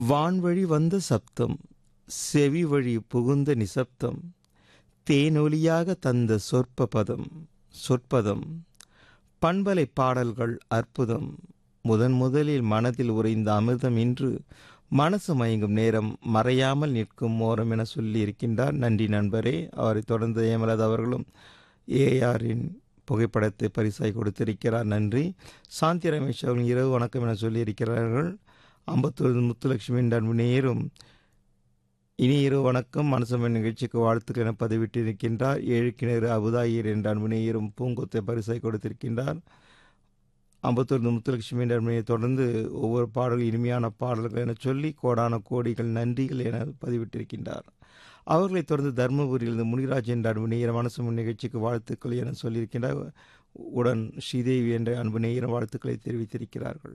வான்வழி வந்த சப்தம் செவி வழி புகுந்த நிசப்தம் தேனொலியாக தந்த சொற்ப பதம் சொற்பதம் பண்பலை பாடல்கள் அற்புதம் முதன் முதலில் மனதில் உறைந்த அமிர்தம் இன்று மனசு மயங்கும் நேரம் மறையாமல் நிற்கும் மோரம் என சொல்லியிருக்கின்றார் நன்றி நண்பரே அவரை தொடர்ந்து ஏமலது அவர்களும் ஏஆரின் புகைப்படத்தை பரிசாய் கொடுத்திருக்கிறார் நன்றி சாந்தி ரமேஷ் அவர்கள் இரவு வணக்கம் என சொல்லியிருக்கிறார்கள் அம்பத்தூர் முத்துலட்சுமி என்ற அன்பு நேரும் இனி இரவு வணக்கம் மனசமன் நிகழ்ச்சிக்கு வாழ்த்துக்கள் என பதிவிட்டிருக்கின்றார் ஏழு கிணறு அபுதாயிர் என்ற அன்பு நேரும் பூங்கொத்தை பரிசாய் கொடுத்திருக்கின்றார் அம்பத்தூர் முத்துலட்சுமி என்ற அன்பனையை தொடர்ந்து ஒவ்வொரு பாடல் இனிமையான பாடல்கள் என சொல்லி கோடான கோடிகள் நன்றிகள் என பதிவிட்டிருக்கின்றார் அவர்களைத் தொடர்ந்து தருமபுரியிலிருந்து முனிராஜ் என்ற அன்பு நேயர் மனசு நிகழ்ச்சிக்கு வாழ்த்துக்கள் என சொல்லியிருக்கின்றார் உடன் ஸ்ரீதேவி என்ற அன்பு நேயர் வாழ்த்துக்களை தெரிவித்திருக்கிறார்கள்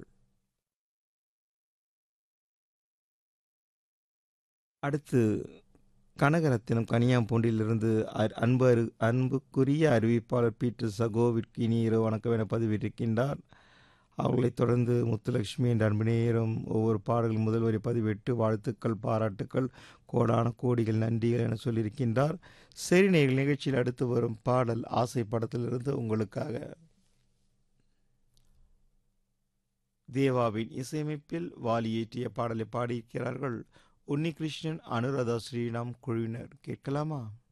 அடுத்து கனகரத்தினம் கனியாம்பூண்டிலிருந்து அன்பு அரு அன்புக்குரிய அறிவிப்பாளர் பீட்டர் சகோவிற்கு இனி இரவு வணக்கம் என பதிவிட்டிருக்கின்றார் அவர்களைத் தொடர்ந்து முத்துலட்சுமி என்ற அன்பு நேரம் ஒவ்வொரு பாடல்கள் முதல் வரை பதிவிட்டு வாழ்த்துக்கள் பாராட்டுக்கள் கோடான கோடிகள் நன்றிகள் என சொல்லியிருக்கின்றார் சரி நேர்கள் நிகழ்ச்சியில் அடுத்து வரும் பாடல் ஆசை படத்திலிருந்து உங்களுக்காக தேவாவின் இசையமைப்பில் வாலி ஏற்றிய பாடலை பாடியிருக்கிறார்கள் உன்னிகிருஷ்ணன் அனுராதா ஸ்ரீராம் குழுவினர் கேட்கலாமா